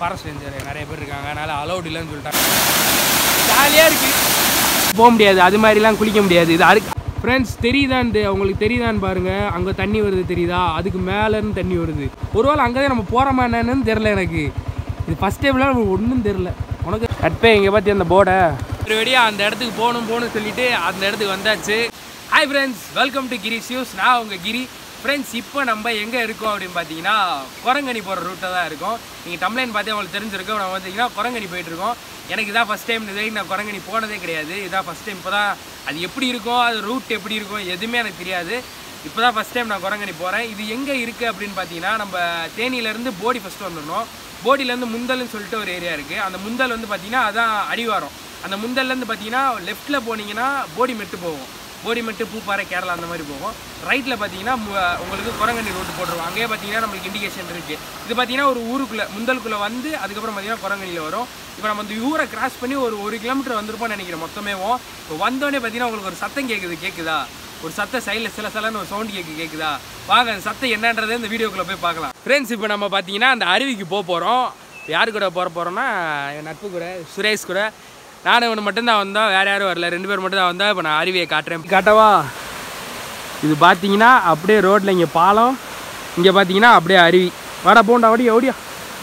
Forest ranger நிறைய பேர் இருக்காங்க அதனால் அலௌட் இல்லைன்னு சொல்லிட்டாங்க ஜாலியாக இருக்குது போக முடியாது அது மாதிரிலாம் குளிக்க முடியாது இது அருக்கு ஃப்ரெண்ட்ஸ் தெரியுதான்ட்டு அவங்களுக்கு தெரியுதான்னு பாருங்க அங்கே தண்ணி வருது தெரியுதா அதுக்கு மேலேருந்து தண்ணி வருது ஒருவேளை அங்கே தான் நம்ம போகிறோமா என்னன்னு தெரில எனக்கு இது ஃபஸ்ட் டைம்லாம் ஒன்றும் தெரில உனக்கு கட்பே இங்கே பார்த்தி அந்த போர்டை ஒரு வெடியாக அந்த இடத்துக்கு போகணும் போகணும்னு சொல்லிட்டு அந்த இடத்துக்கு வந்தாச்சு hi friends welcome to Giri news நான் உங்கள் கிரி ஃப்ரெண்ட்ஸ் இப்போ நம்ம எங்கே இருக்கோம் அப்படின்னு பார்த்தீங்கன்னா குரங்கணி போகிற ரூட்டில் தான் இருக்கோம் நீங்கள் டம்லைன் பார்த்தே உங்களுக்கு தெரிஞ்சிருக்கோம் நம்ம பார்த்தீங்கன்னா குரங்கணி போயிட்டு இருக்கோம் எனக்கு இதான் ஃபஸ்ட் டைம் இது வரைக்கும் நான் குரங்கணி போனதே கிடையாது இதான் ஃபஸ்ட் டைம் இப்போ தான் அது எப்படி இருக்கும் அது ரூட் எப்படி இருக்கும் எதுவுமே எனக்கு தெரியாது இப்போ தான் ஃபஸ்ட் டைம் நான் குரங்கணி போகிறேன் இது எங்கே இருக்குது அப்படின்னு பார்த்தீங்கன்னா நம்ம தேனியிலேருந்து போடி ஃபஸ்ட்டு வந்துடணும் போடியிலேருந்து முந்தல்னு சொல்லிட்டு ஒரு ஏரியா இருக்குது அந்த முந்தல் வந்து பார்த்தீங்கன்னா அதான் அடிவாரம் அந்த முந்தல்லேருந்து பார்த்தீங்கன்னா லெஃப்ட்டில் போனீங்கன்னா போடி மெட்டு போகும் போடிமெட்டு பூப்பாறை கேரளா அந்த மாதிரி போகும் ரைட்டில் பார்த்தீங்கன்னா மு- உங்களுக்கு குரங்கணி ரோட்டு போட்டுருவோம் அங்கேயே பார்த்தீங்கன்னா நம்மளுக்கு இண்டிகேஷன் இருக்குது இது பார்த்தீங்கன்னா ஒரு ஊருக்குள்ளே முந்தலுக்குள்ளே வந்து அதுக்கப்புறம் பார்த்தீங்கன்னா குரங்கணியில் வரும் இப்போ நம்ம அந்த ஊரை கிராஸ் பண்ணி ஒரு ஒரு கிலோமீட்டர் வந்திருப்போம்னு நினைக்கிறேன் மொத்தமேவும் இப்போ வந்தோடனே பார்த்தீங்கன்னா உங்களுக்கு ஒரு சத்தம் கேட்குது கேட்குதா ஒரு சத்த சைடில் சில சிலன்னு ஒரு சவுண்ட் கேட்கு கேட்குதா வாங்க அந்த சத்தம் என்னன்றதை இந்த வீடியோக்குள்ளே போய் பார்க்கலாம் ஃப்ரெண்ட்ஸ் இப்போ நம்ம பார்த்தீங்கன்னா அந்த அருவிக்கு போக போகிறோம் யார் கூட போகிற போகிறோம்னா என் நட்பு கூட சுரேஷ் கூட நானும் ஒன்று மட்டும்தான் வந்தோம் வேறு யாரும் வரல ரெண்டு பேர் மட்டும் தான் வந்தோம் இப்போ நான் அருவியை காட்டுறேன் காட்டவா இது பார்த்தீங்கன்னா அப்படியே ரோட்டில் இங்கே பாலம் இங்கே பார்த்தீங்கன்னா அப்படியே அருவி வாடா போண்டா ஓடியா ஓடியா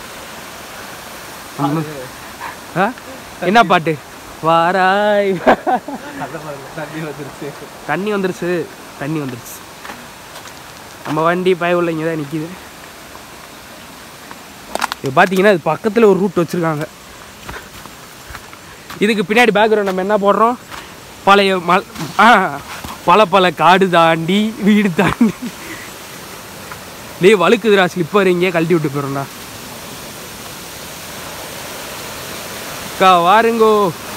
ஆ? என்ன பாட்டு வாராய் தண்ணி வந்துருச்சு தண்ணி வந்துருச்சு தண்ணி வந்துருச்சு நம்ம வண்டி பய உள்ள இங்கே தான் நிற்கிது இது பார்த்தீங்கன்னா இது பக்கத்தில் ஒரு ரூட் வச்சுருக்காங்க இதுக்கு பின்னாடி பேக்ரவுண்ட் நம்ம என்ன போடுறோம் பழைய மல் ஆ பல பல காடு தாண்டி வீடு தாண்டி டேய் வழுக்குதுடா ஸ்லிப்பர் இங்கே கழட்டி விட்டு போயிடும்டா அக்கா வாருங்கோ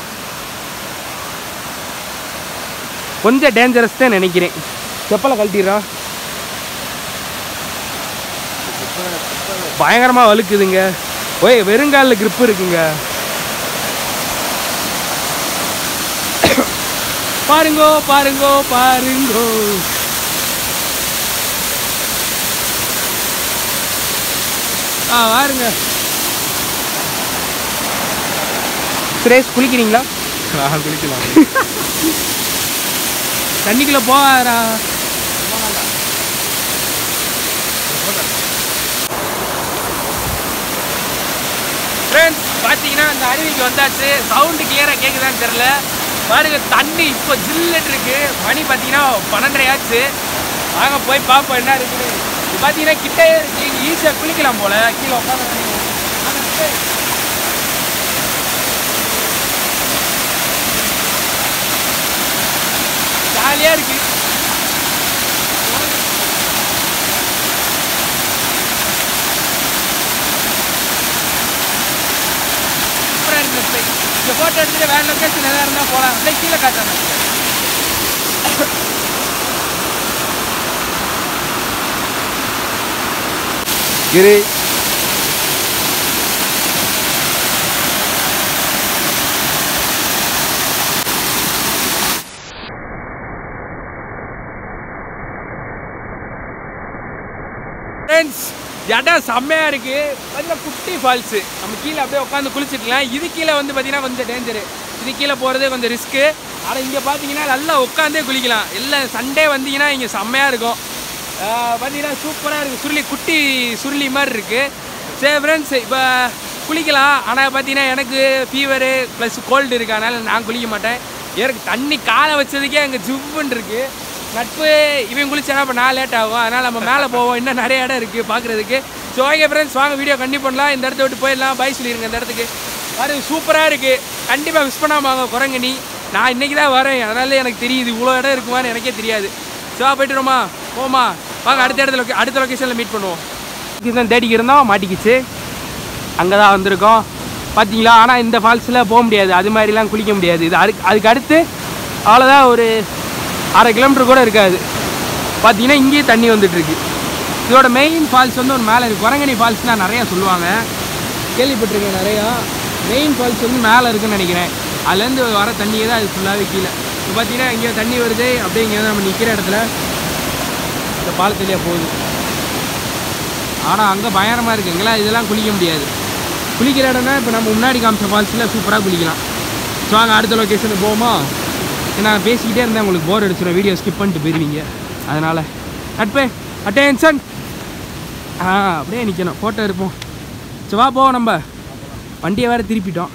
கொஞ்சம் டேஞ்சரஸ் தான் நினைக்கிறேன் செப்பலை கழட்டிடுறா பயங்கரமாக வழுக்குதுங்க ஓய் வெறுங்காலில் grip இருக்குங்க பாருங்கோ பாருங்கோ பாருங்கோ ஆ வாருங்க சுரேஷ் குளிக்கிறீங்களா நான் குளிக்கலாம் தண்ணிக்குள்ள போகாதடா ஃப்ரெண்ட்ஸ் பார்த்தீங்கன்னா அந்த அருவிக்கு வந்தாச்சு சவுண்டு கிளியராக கேட்குதான்னு தெரில பாருங்க தண்ணி இப்போ ஜில்லுன்னு இருக்கு மணி பார்த்தீங்கன்னா பன்னெண்டரை ஆச்சு வாங்க போய் பார்ப்போம் என்ன இருக்குது இது பார்த்தீங்கன்னா கிட்டே இருக்கு ஈஸியாக குளிக்கலாம் போல கீழே உட்காந்து ஜாலியாக இருக்கு சூப்பராக இருக்கு இந்த place. இந்த ஃபோட்டோ எடுத்துட்டு வேற லொக்கேஷன் எதாவது இருந்தால் போகலாம் அப்படியே கீழே காட்டுறாங்க கிரி ஃப்ரெண்ட்ஸ் இடம் செம்மையாக இருக்குது கொஞ்சம் குட்டி ஃபால்ஸு நம்ம கீழே அப்படியே உட்காந்து குளிச்சுக்கலாம் இது கீழே வந்து பார்த்தீங்கன்னா கொஞ்சம் டேஞ்சரு இது கீழே போகிறதே கொஞ்சம் ரிஸ்க்கு ஆனால் இங்கே பார்த்தீங்கன்னா நல்லா உட்காந்தே குளிக்கலாம் எல்லாம் சண்டே வந்தீங்கன்னா இங்கே செம்மையாக இருக்கும் ஆஹ் பார்த்தீங்கன்னா சூப்பராக இருக்குது சுருளி குட்டி சுருளி மாதிரி இருக்குது சரி ஃப்ரெண்ட்ஸ் இப்போ குளிக்கலாம் ஆனால் பார்த்தீங்கன்னா எனக்கு ஃபீவரு ப்ளஸ் கோல்டு இருக்கு அதனால நான் குளிக்க மாட்டேன் எனக்கு தண்ணி காலை வச்சதுக்கே அங்கே ஜிவ்வுன்னு இருக்குது நட்பு இவன் குளிச்சானா இப்போ நான் லேட் ஆகும் அதனால் நம்ம மேலே போவோம் இன்னும் நிறைய இடம் இருக்குது பார்க்குறதுக்கு ஸோ ஓகே ஃப்ரெண்ட்ஸ் வாங்க வீடியோ கண்டிப்பாக பண்ணலாம் இந்த இடத்த விட்டு போயிடலாம் பை சொல்லிடுங்க இந்த இடத்துக்கு பாரு சூப்பராக இருக்குது கண்டிப்பாக மிஸ் பண்ணாம வாங்க குரங்கணி நான் இன்றைக்கி தான் வரேன் அதனால எனக்கு தெரியுது இவ்வளோ இடம் இருக்குமான்னு எனக்கே தெரியாது ஸோ போயிட்டுருமா போமா வாங்க அடுத்த இடத்துல loca- அடுத்த லொக்கேஷனில் மீட் பண்ணுவோம் லொக்கேஷன் தேடிக்கு இருந்தோம் மாட்டிக்கிச்சு அங்கே தான் வந்திருக்கோம் பார்த்தீங்களா ஆனால் இந்த ஃபால்ஸில் போக முடியாது அது மாதிரிலாம் குளிக்க முடியாது இது அதுக்கு அதுக்கு அடுத்து அவ்வளோதான் ஒரு அரை கிலோமீட்டர் கூட இருக்காது பார்த்தீங்கன்னா இங்கேயே தண்ணி வந்துட்டுருக்கு இதோட மெயின் ஃபால்ஸ் வந்து ஒரு மேலே இருக்குது குரங்கணி ஃபால்ஸ் தான் நிறையா சொல்லுவாங்க கேள்விப்பட்டிருக்கேன் நிறையா மெயின் ஃபால்ஸ் வந்து மேலே இருக்குன்னு நினைக்கிறேன் அதுலேருந்து வர தண்ணியே தான் அது ஃபுல்லாகவே கீழே இப்போ பார்த்தீங்கன்னா இங்கே தண்ணி வருது அப்படியே இங்கே நம்ம நிற்கிற இடத்துல இந்த பாலத்திலேயே போகுது ஆனால் அங்கே பயங்கரமாக இருக்குது இங்கெல்லாம் இதெல்லாம் குளிக்க முடியாது குளிக்கிற இடம்னா இப்போ நம்ம முன்னாடி காமிச்ச ஃபால்ஸில் சூப்பராக குளிக்கலாம் ஸோ அங்கே அடுத்த லொக்கேஷனுக்கு போவோமா நான் பேசிக்கிட்டே இருந்தேன் உங்களுக்கு போர் அடிச்சிடும் வீடியோ ஸ்கிப் பண்ணிட்டு போயிருவீங்க அதனால் நட்பே அட்டென்ஷன் ஆ அப்படியே நிற்கணும் ஃபோட்டோ இருப்போம் சரி வா போவோம் நம்ம வண்டியை வேறு திருப்பிட்டோம்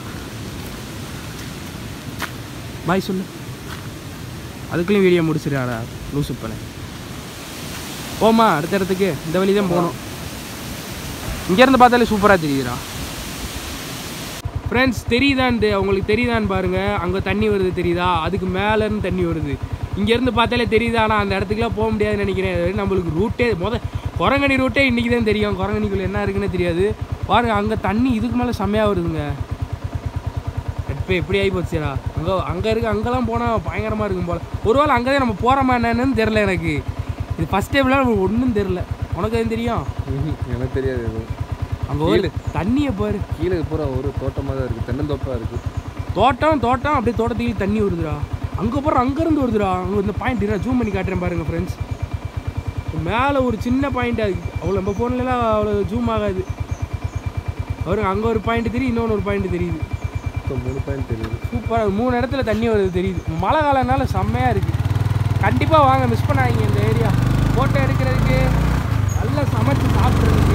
பாய் சொல்லு அதுக்குள்ளேயும் வீடியோ முடிச்சிடாடா லூசு பண்ண போமா அடுத்த இடத்துக்கு இந்த வழி தான் போகணும் இங்கேருந்து பார்த்தாலே சூப்பராக தெரியுதுடா ஃப்ரெண்ட்ஸ் தெரியுதான்ட்டு உங்களுக்கு தெரியுதான்னு பாருங்க அங்கே தண்ணி வருது தெரியுதா அதுக்கு மேலேருந்து தண்ணி வருது இங்கேருந்து பார்த்தாலே தெரியுதா ஆனால் அந்த இடத்துக்குலாம் போக முடியாதுன்னு நினைக்கிறேன் அது நம்மளுக்கு ரூட்டே முத குரங்கணி ரூட்டே இன்றைக்கி தான் தெரியும் குரங்கணிக்குள்ள என்ன இருக்குன்னு தெரியாது பாருங்க அங்கே தண்ணி இதுக்கு மேலே செம்மையாக வருதுங்க இப்போ எப்படி ஆகி போச்சுடா அங்கே அங்கே இருக்கு அங்கெல்லாம் போனால் பயங்கரமாக இருக்கும் போல் ஒருவேளை அங்கே தான் நம்ம போகிறோமா என்னன்னு தெரில எனக்கு இது ஃபஸ்ட் டைம்லாம் நமக்கு ஒன்றும் தெரில உனக்கு எதுவும் தெரியும் எனக்கு தெரியாது எதுவும் அங்கே ஒரு தண்ணியை பாரு கீழே பூரா ஒரு தோட்டமாக தான் இருக்குது தென்னந்தோப்பாக இருக்குது தோட்டம் தோட்டம் அப்படியே தோட்டத்துக்கு தண்ணி வருதுடா அங்கே போகிற அங்கேருந்து வருதுடா அங்கே இந்த பாயிண்ட் ஜூம் பண்ணி காட்டுறேன் பாருங்க ஃப்ரெண்ட்ஸ் மேலே ஒரு சின்ன பாயிண்ட் அது அவ்வளோ நம்ம ஃபோன்லலாம் அவ்வளோ ஜூம் ஆகாது அவருங்க அங்கே ஒரு பாயிண்ட் தெரியுது இன்னொன்று ஒரு பாயிண்ட் தெரியுது இப்போ மூணு பாயிண்ட் தெரியுது சூப்பராக மூணு இடத்துல தண்ணி வருது தெரியுது மழை காலம்னால செம்மையாக இருக்குது கண்டிப்பாக வாங்க மிஸ் பண்ணாதீங்க இந்த ஏரியா ஃபோட்டோ எடுக்கிறதுக்கு நல்லா சமைச்சு சாப்பிட்றதுக்கு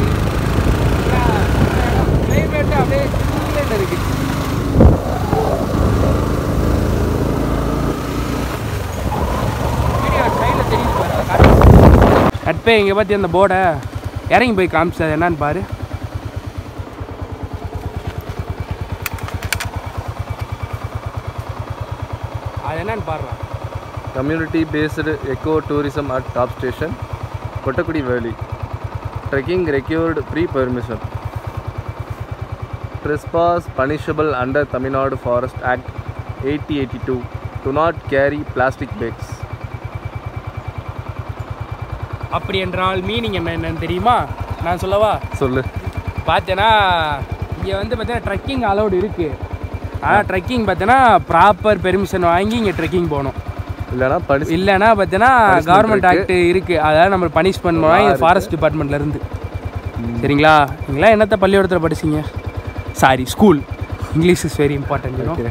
கிளைமேட்டு அப்படியே சில்லுன்னு இருக்குது வீடியோ சைடில் தெரியுது பாரு நட்பே இங்கே பார்த்து அந்த போர்டை இறங்கி போய் காமிச்சு அது என்னன்னு பாரு அது என்னன்னு பாருலாம் community based eco tourism at top station Kottakudi valley trekking required free permission trespass punishable under Tamil Nadu Forest Act 8082 do not carry plastic bags அப்படி என்றால் மீனிங் என்ன என்னன்னு தெரியுமா நான் சொல்லவா சொல்லு பார்த்தேன்னா இங்கே வந்து பார்த்தீங்கன்னா ட்ரெக்கிங் அலௌடு இருக்குது ஆனால் ட்ரெக்கிங் பார்த்தீங்கன்னா ப்ராப்பர் பெர்மிஷன் வாங்கி இங்கே ட்ரெக்கிங் போகணும் இல்லைனா பனி இல்லைன்னா பார்த்தீங்கன்னா Punishment கவர்மெண்ட் இருக்கு. ஆக்ட் இருக்குது அதாவது நம்ம பனிஷ்மெண்ட் பண்ணுவாங்க இது ஃபாரஸ்ட் டிபார்ட்மெண்ட்லேருந்து சரிங்களா நீங்களாம் என்னத்த பள்ளிக்கூடத்தில் படிச்சீங்க sorry school English is very important okay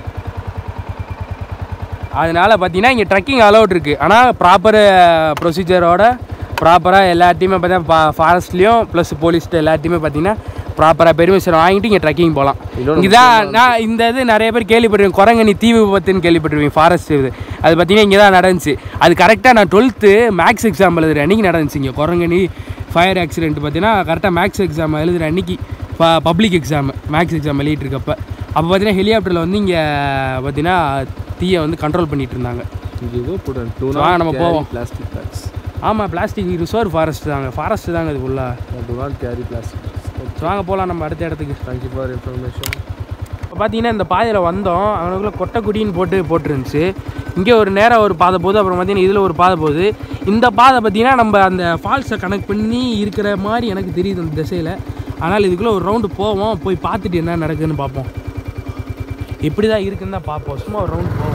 அதனால பார்த்தீங்கன்னா இங்கே ட்ரெக்கிங் அலௌட் இருக்குது ஆனால் ப்ராப்பர் ப்ரொசீஜரோட ப்ராப்பராக எல்லாத்தையுமே பார்த்தீங்கன்னா ஃபாரஸ்ட்லேயும் ப்ளஸ் போலீஸ்ட்டு எல்லாத்தையுமே பார்த்தீங்கன்னா ப்ராப்பராக பெர்மிஷன் வாங்கிட்டு இங்கே ட்ரெக்கிங் போகலாம் இன்னொரு இதான் நான் இந்த இது நிறைய பேர் கேள்விப்பட்டிருக்கேன் குரங்கணி தீ விபத்துன்னு கேள்விப்பட்டிருக்கீங்க ஃபாரஸ்ட் இது அது பார்த்தீங்கன்னா இங்கே தான் நடந்துச்சு அது கரெக்டாக நான் டுவெல்த்து மேக்ஸ் எக்ஸாம் எழுதுகிற அன்றைக்கி நடந்துச்சு இங்கே குரங்கணி ஃபயர் ஆக்சிடென்ட் பார்த்தீங்கன்னா கரெக்டாக மேக்ஸ் எக்ஸாம் எழுதுகிற அன்றைக்கி பப்ளிக் எக்ஸாம் மேக்ஸ் எக்ஸாம் எழுதிட்டுருக்கப்ப அப்போ பார்த்தீங்கன்னா ஹெலிகாப்டரில் வந்து இங்கே பார்த்தீங்கன்னா தீயை வந்து கண்ட்ரோல் பண்ணிட்டு இருந்தாங்க இங்கே ஏதோ போடுறேன் டூ வாங்க, நம்ம போவோம். பிளாஸ்டிக் பேக்ஸ் ஆமாம் பிளாஸ்டிக் ரிசர்வ் ஃபாரஸ்ட் தாங்க ஃபாரஸ்ட் தாங்க இது ஃபுல்லாக do not carry plastic bags so வாங்க போகலாம் நம்ம அடுத்த இடத்துக்கு thank you for information இப்போ பார்த்தீங்கன்னா இந்த பாதையில் வந்தோம் அவனுக்குள்ள கொட்டைக்குடின்னு போட்டு போட்டுருந்துச்சு இங்கே ஒரு நேரம் ஒரு பாதை போகுது அப்புறம் பார்த்தீங்கன்னா இதில் ஒரு பாதை போகுது இந்த பாதை பார்த்தீங்கன்னா நம்ம அந்த ஃபால்ஸை கனெக்ட் பண்ணி இருக்கிற மாதிரி எனக்கு தெரியுது அந்த திசையில் ஆனால் இதுக்குள்ளே ஒரு ரவுண்டு போவோம் போய் பார்த்துட்டு என்ன நடக்குதுன்னு பார்ப்போம் எப்படி தான் இருக்குன்னு தான் பார்ப்போம் சும்மா ஒரு ரவுண்டு போவோம்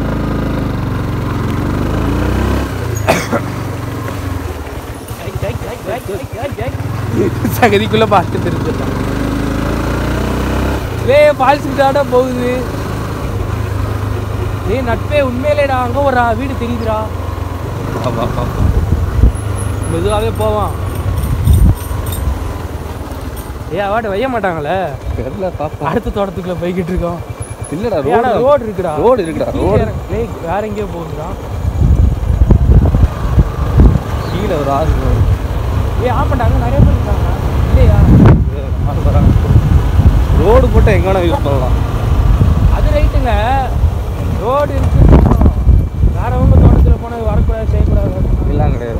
சகதிக்குள்ளே பார்த்து தெரிஞ்சிடலாம் வே ஃபால்ஸுக்கு தாடா போகுது ஏய் நட்பே உண்மையிலேடா அங்கே ஒரு வீடு தெரியுதுடா மெதுவாகவே போவான் ஏ அவாட்ட வைய மாட்டாங்களே தெரியல பாப்பா அடுத்த தோட்டத்துக்குள்ள போய்கிட்டு இருக்கோம் இல்லடா ஏடா ரோடு ரோடு இருக்குடா ரோடு இருக்குடா கீழே ரோடு இறங்கு. ஏய் வேற எங்கேயோ போகுதுடா கீழே ஒரு ஆறு ஏய் ஆமாண்டா அங்கே நிறைய பேர் இருக்காங்க இல்லையா ரோடு போட்டு எங்க வேணா யூஸ் பண்ணலாம் அது ரைட்டுங்க ரோடு இருக்கு வேறவங்க தோட்டத்தில் போனால் வரக்கூடாது செய்யக்கூடாது எல்லாம் கிடையாது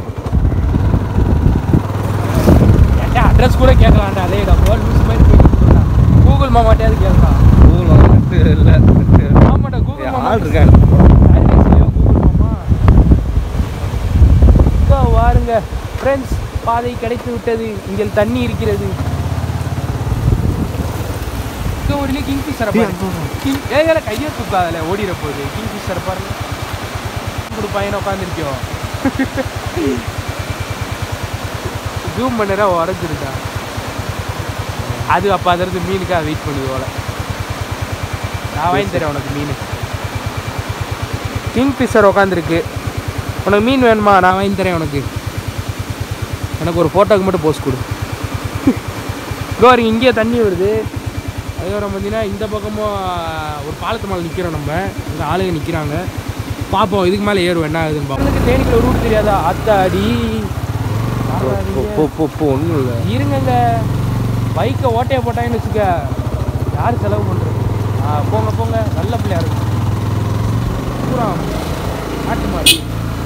என்கிட்ட அட்ரஸ் கூட கேட்கலாம்டா அதேடா போல் லூஸ் மாதிரி போயிட்டு கூகுள் மாமாட்டையாவது கேட்கலாம் ஊர் வந்துட்டு இல்லை ஆமாடா கூகுள் மாமா ஆள் இருக்காங்க சர்வீஸ்லயோ கூகுள் மாமா இதோ வாருங்க ஃப்ரெண்ட்ஸ் பாதை கிடைத்து விட்டது இங்கே தண்ணி இருக்கிறது இங்கே ஒரு கிங் ஃபிஷரை பாருங்க கிங் ஏகல கையை தூக்காதல ஓடிட போகுது கிங் ஃபிஷர் பாருங்க இப்படி பையனை உட்காந்துருக்கியோ ஜூம் பண்ணரா உரைச்சிருக்கா அது அப்போ அதிலிருந்து மீனுக்காக வெயிட் பண்ணுது போல நான் வாங்கி தரேன் உனக்கு மீன் கிங் ஃபிஷர் உட்காந்துருக்கு உனக்கு மீன் வேணுமா நான் வாங்கி தரேன் உனக்கு எனக்கு ஒரு ஃபோட்டோக்கு மட்டும் போஸ்ட் கொடு இதோ பாருங்க இங்கேயே தண்ணி வருது அதுக்கப்புறம் பார்த்தீங்கன்னா இந்த பக்கமும் ஒரு பாலத்து மேலே நிற்கிறோம் நம்ம இந்த ஆளுங்க நிற்கிறாங்க பார்ப்போம் இதுக்கு மேலே ஏறுவோம் என்ன ஆகுதுன்னு பார்ப்போம் எனக்கு தேனிக்குள்ள ரூட் தெரியாதா அத்தாடி ஒன்றும் இல்லை இருங்கங்க பைக்கை ஓட்டையை போட்டாங்கன்னு வச்சுக்க யார் செலவு பண்ணுறது ஆ போங்க போங்க நல்ல பிள்ளையா இருக்கும் பூரா மாட்டு மாடி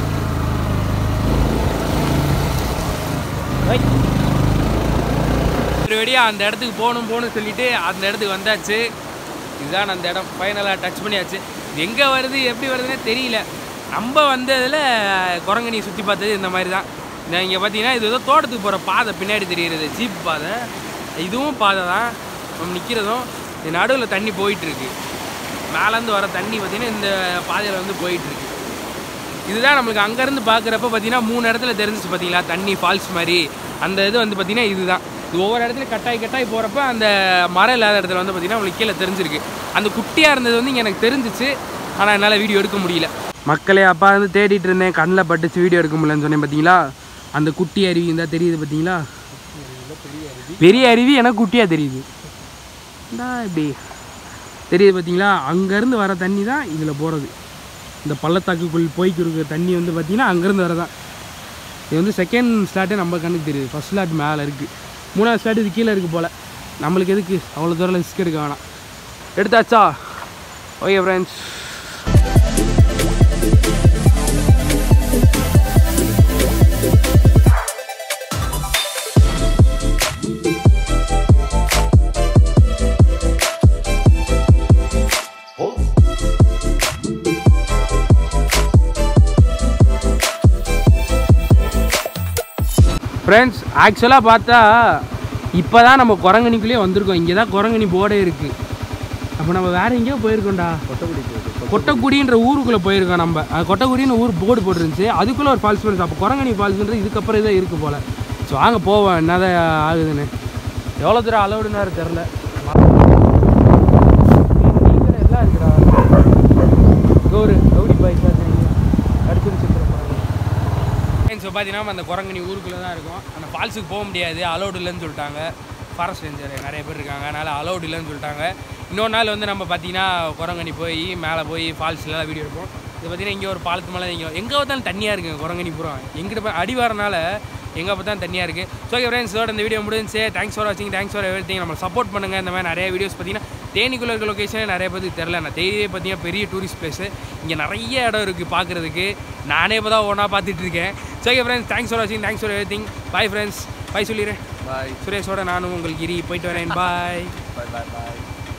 ஒருபடியாக அந்த இடத்துக்கு போகணும் போகணும்னு சொல்லிட்டு அந்த இடத்துக்கு வந்தாச்சு இதுதான் அந்த இடம் ஃபைனலாக டச் பண்ணியாச்சு இது எங்கே வருது எப்படி வருதுன்னே தெரியல நம்ம வந்ததில் குரங்கணி சுற்றி பார்த்தது இந்த மாதிரி தான் நான் இங்கே பார்த்தீங்கன்னா இது ஏதோ தோட்டத்துக்கு போகிற பாதை பின்னாடி தெரிகிறது ஜீப் பாதை இதுவும் பாதை தான் நம்ம நிற்கிறதும் இது நடுவில் தண்ணி போயிட்டுருக்கு மேலேருந்து வர தண்ணி பார்த்தீங்கன்னா இந்த பாதையில் வந்து போயிட்டுருக்கு இதுதான் நம்மளுக்கு அங்கேருந்து பார்க்குறப்ப பார்த்தீங்கன்னா மூணு இடத்துல தெரிஞ்சிச்சு பார்த்தீங்களா தண்ணி ஃபால்ஸ் மாதிரி அந்த இது வந்து பார்த்தீங்கன்னா இதுதான் இது ஒவ்வொரு இடத்துல கட்டாய் கட்டாய் போகிறப்ப அந்த மரம் இல்லாத இடத்துல வந்து பார்த்தீங்கன்னா உங்களுக்கு கீழே தெரிஞ்சிருக்கு அந்த குட்டியாக இருந்தது வந்து இங்கே எனக்கு தெரிஞ்சிச்சு ஆனால் என்னால் வீடியோ எடுக்க முடியல மக்களே அப்பா வந்து தேடிட்டு இருந்தேன் கண்ணில் பட்டுச்சு வீடியோ எடுக்க முடியலன்னு சொன்னேன் பார்த்தீங்களா அந்த குட்டி அருவி இருந்தால் தெரியுது பார்த்தீங்களா பெரிய அருவி எனக்கு குட்டியாக தெரியுது இந்தா இப்படி தெரியுது பார்த்தீங்களா அங்கேருந்து வர தண்ணி தான் இதில் போகிறது இந்த பள்ளத்தாக்குக்குள் போய்க்கு இருக்கிற தண்ணி வந்து பார்த்தீங்கன்னா அங்கேருந்து வரதான் இது வந்து செகண்ட் ஸ்லாட்டே நம்ம கண்ணுக்கு தெரியுது ஃபர்ஸ்ட் ஸ்லாட் மேலே இருக்குது மூணாவது ஸ்லாட் இது கீழே இருக்குது போல் நம்மளுக்கு எதுக்கு அவ்வளோ தூரம் ரிஸ்க் எடுக்க வேணாம் எடுத்தாச்சா ஓகே ஃப்ரெண்ட்ஸ் ஃப்ரெண்ட்ஸ் ஆக்சுவலாக பார்த்தா இப்போ தான் நம்ம குரங்கணிக்குள்ளேயே வந்திருக்கோம் இங்கே தான் குரங்கணி போர்டே இருக்குது அப்போ நம்ம வேறு எங்கேயோ போயிருக்கோம்டா கொட்டக்குடின்ற ஊருக்குள்ளே போயிருக்கோம் நம்ம அது கொட்டக்குடின்னு ஊர் போர்டு போட்டுருந்துச்சு அதுக்குள்ளே ஒரு ஃபால்ஸ் ஃப்ரெண்ட்ஸ் அப்போ குரங்கணி ஃபால்ஸ்ன்றது இதுக்கப்புறம் இதான் இருக்குது போல் ஸோ வாங்க போவோம் என்னதான் ஆகுதுன்னு எவ்வளோ தூரம் அலௌடுன்னு தெரில எல்லாம் இருக்குடா ஒரு ரவுடி பைக் அடுத்து ஸோ பார்த்தீங்கன்னா நம்ம அந்த குரங்கணி ஊருக்குள்ளே தான் இருக்கும் அந்த ஃபால்ஸுக்கு போக முடியாது அலௌடு இல்லைன்னு சொல்லிட்டாங்க ஃபாரஸ்ட் ரேஞ்சர் நிறைய பேர் இருக்காங்க அதனால் அலௌடு இல்லைன்னு சொல்லிட்டாங்க இன்னொரு நாள் வந்து நம்ம பார்த்தீங்கன்னா குரங்கணி போய் மேலே போய் ஃபால்ஸ்லாம் வீடியோ எடுப்போம் இது பார்த்தீங்கன்னா இங்கே ஒரு பாலத்து மேலே இங்கே எங்கே பார்த்தாலும் தண்ணியாக இருக்குங்க குரங்கணி பூரா எங்கிட்ட போய் அடி வரனால எங்கே பார்த்தாலும் தண்ணியாக இருக்குது ஸோ ஓகே ஃப்ரெண்ட்ஸ் இதோட இந்த வீடியோ முடிஞ்சு தேங்க்ஸ் ஃபார் வாட்சிங் தேங்க்ஸ் ஃபார் எவ்ரி திங் நம்ம சப்போர்ட் பண்ணுங்கள் இந்த மாதிரி நிறைய வீடியோஸ் பார்த்தீங்கன்னா தேனிக்குள்ள இருக்க லொக்கேஷன் நிறைய பேருக்கு தெரில நான் தேனியே பார்த்தீங்கன்னா பெரிய டூரிஸ்ட் பிளேஸு இங்கே நிறைய இடம் இருக்குது பார்க்குறதுக்கு நானே இப்போ தான் ஒன்றா பார்த்துட்டு இருக்கேன் so okay friends thanks for வாட்சிங் thanks for everything bye friends bye சொல்லிடுறேன் பாய் சுரேஷோட நானும் உங்களுக்கு கிரி போயிட்டு வரேன் பாய் பாய் பாய் பாய்